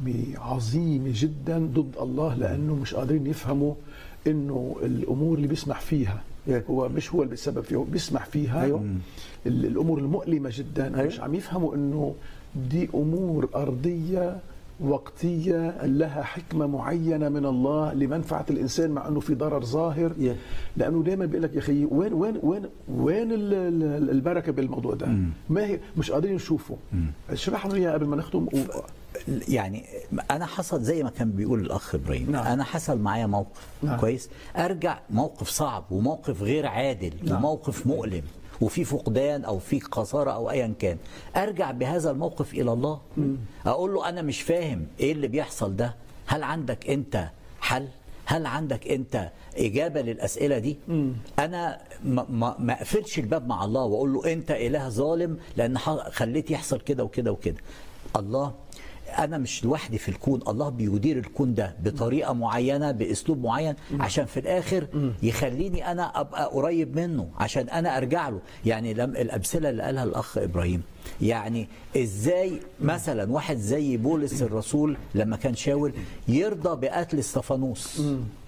حكمة عظيمة جدا ضد الله لأنه مش قادرين يفهموا إنه الأمور اللي بيسمح فيها إيه. هو مش هو اللي بيسبب فيها هو بيسمح فيها أيوة. ال- الأمور المؤلمة جدا أيوة. مش عم يفهموا إنه دي أمور أرضية وقتية لها حكمة معينة من الله لمنفعة الإنسان مع أنه في ضرر ظاهر Yeah. لأنه دائما بيقول لك يا أخي وين وين وين وين ال- ال- البركة بالموضوع ده ما هي مش قادرين نشوفه اشرح لنا إياها قبل ما نختم و... يعني انا حصل زي ما كان بيقول الاخ ابراهيم نعم. انا حصل معايا موقف نعم. كويس ارجع موقف صعب وموقف غير عادل نعم. وموقف مؤلم وفي فقدان او في خساره او ايا كان ارجع بهذا الموقف الى الله اقول له انا مش فاهم ايه اللي بيحصل ده هل عندك انت حل هل عندك انت اجابه للاسئله دي انا ما, ما, ما اقفلش الباب مع الله واقول له انت اله ظالم لان ح- خليت يحصل كده وكده وكده الله انا مش لوحدي في الكون الله بيدير الكون ده بطريقه معينه باسلوب معين عشان في الاخر يخليني انا ابقى قريب منه عشان انا ارجع له يعني لم الامثله اللي قالها الاخ ابراهيم يعني ازاي مثلا واحد زي بولس الرسول لما كان شاول يرضى بقتل استفانوس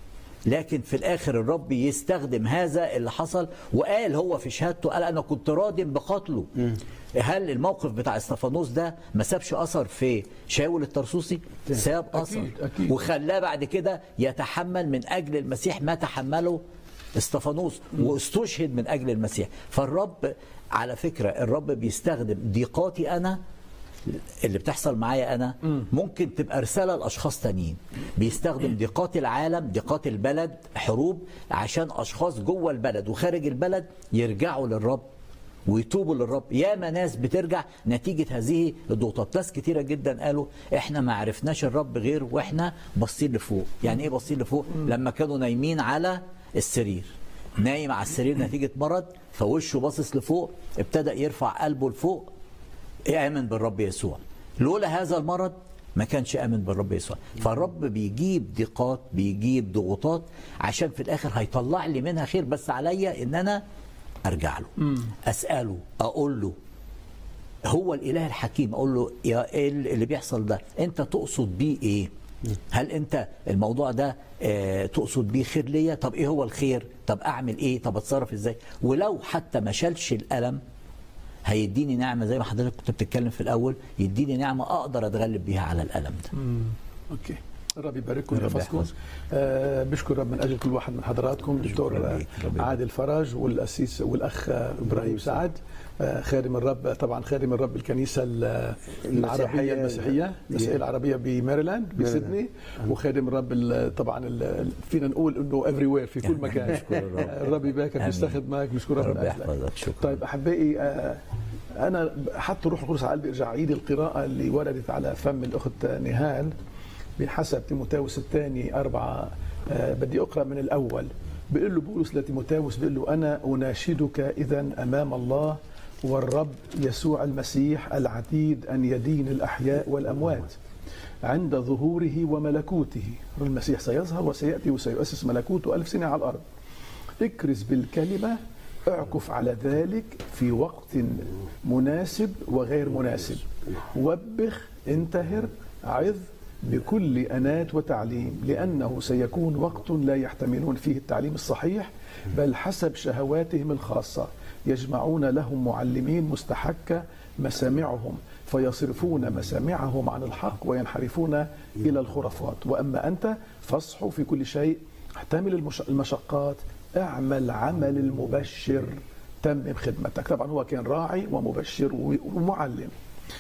لكن في الاخر الرب يستخدم هذا اللي حصل وقال هو في شهادته قال انا كنت راض بقتله هل الموقف بتاع استفانوس ده ما سابش اثر في شاول الترسوسي ساب اثر أكيد، أكيد. وخلاه بعد كده يتحمل من اجل المسيح ما تحمله استفانوس واستشهد من اجل المسيح فالرب على فكره الرب بيستخدم ضيقاتي انا اللي بتحصل معايا انا ممكن تبقى رساله لاشخاص تانيين بيستخدم ضيقات العالم ضيقات البلد حروب عشان اشخاص جوه البلد وخارج البلد يرجعوا للرب ويتوبوا للرب ياما ناس بترجع نتيجة هذه الضغوطات ناس كتيرة جدا قالوا احنا ما عرفناش الرب غير واحنا باصين لفوق يعني ايه باصين لفوق لما كانوا نايمين على السرير نايم على السرير نتيجة مرض فوشه باصص لفوق ابتدأ يرفع قلبه لفوق آمن بالرب يسوع لولا هذا المرض ما كانش آمن بالرب يسوع فالرب بيجيب ضيقات بيجيب ضغوطات عشان في الآخر هيطلع لي منها خير بس عليا إن أنا أرجع له أسأله أقول له هو الإله الحكيم أقول له يا إيه اللي بيحصل ده أنت تقصد بيه إيه هل انت الموضوع ده آه تقصد بيه خير ليا طب ايه هو الخير طب اعمل ايه طب اتصرف ازاي ولو حتى ما شالش الالم هيديني نعمه زي ما حضرتك كنت بتتكلم في الاول يديني نعمه اقدر اتغلب بيها على الالم ده اوكي الرب يبارككم الرب ويحفظكم يحفظكم. آه بشكر رب من اجل كل واحد من حضراتكم الدكتور ربي، آه، ربي يبارك. عادل فرج والاسيس والاخ آه، ابراهيم سعد آه، خادم الرب طبعا خادم الرب الكنيسه ال- العربيه المسيحيه المسيحيه العربيه بماريلاند بسيدني وخادم الرب ال- طبعا ال- فينا نقول انه افري وير في كل مكان نشكر الرب. آه، الرب يباركك آمين. بيستخدمك بشكر رب رب من أجلك. يحفظك شكرا طيب احبائي آه، انا حط روح القدس على قلبي ارجع عيد القراءه اللي وردت على فم الاخت نهال بحسب تيموتاوس الثاني أربعة آه، بدي أقرأ من الأول بيقول له بولس لتيموتاوس بيقول له أنا أناشدك إذا أمام الله والرب يسوع المسيح العتيد أن يدين الأحياء والأموات عند ظهوره وملكوته المسيح سيظهر وسيأتي وسيؤسس ملكوته ألف سنة على الأرض اكرز بالكلمة اعكف على ذلك في وقت مناسب وغير مناسب وبخ انتهر عظ بكل أنات وتعليم لأنه سيكون وقت لا يحتملون فيه التعليم الصحيح بل حسب شهواتهم الخاصة يجمعون لهم معلمين مستحكة مسامعهم فيصرفون مسامعهم عن الحق وينحرفون إلى الخرافات وأما أنت فاصحوا في كل شيء احتمل المش- المشقات اعمل عمل المبشر تمم خدمتك طبعا هو كان راعي ومبشر و- ومعلم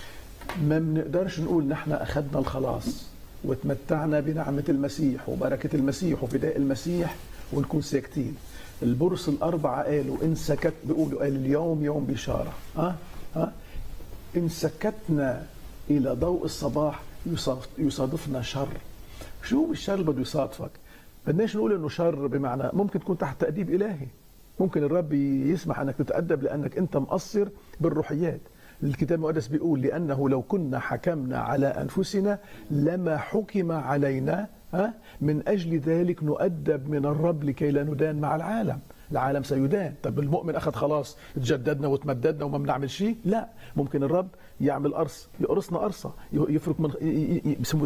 ما بنقدرش نقول نحن اخذنا الخلاص وتمتعنا بنعمه المسيح وبركه المسيح وفداء المسيح ونكون ساكتين البرص الاربعه قالوا ان سكت بيقولوا قال اليوم يوم بشاره ها ها ان سكتنا الى ضوء الصباح يصادف- يصادفنا شر شو الشر اللي بده يصادفك بدناش نقول انه شر بمعنى ممكن تكون تحت تاديب الهي ممكن الرب يسمح انك تتادب لانك انت مقصر بالروحيات الكتاب المقدس بيقول لانه لو كنا حكمنا على انفسنا لما حكم علينا ها من اجل ذلك نؤدب من الرب لكي لا ندان مع العالم العالم سيدان طب المؤمن اخذ خلاص تجددنا وتمددنا وما بنعمل شيء لا ممكن الرب يعمل قرص يقرصنا قرصه يفرك من ي- ي- ي- بسموه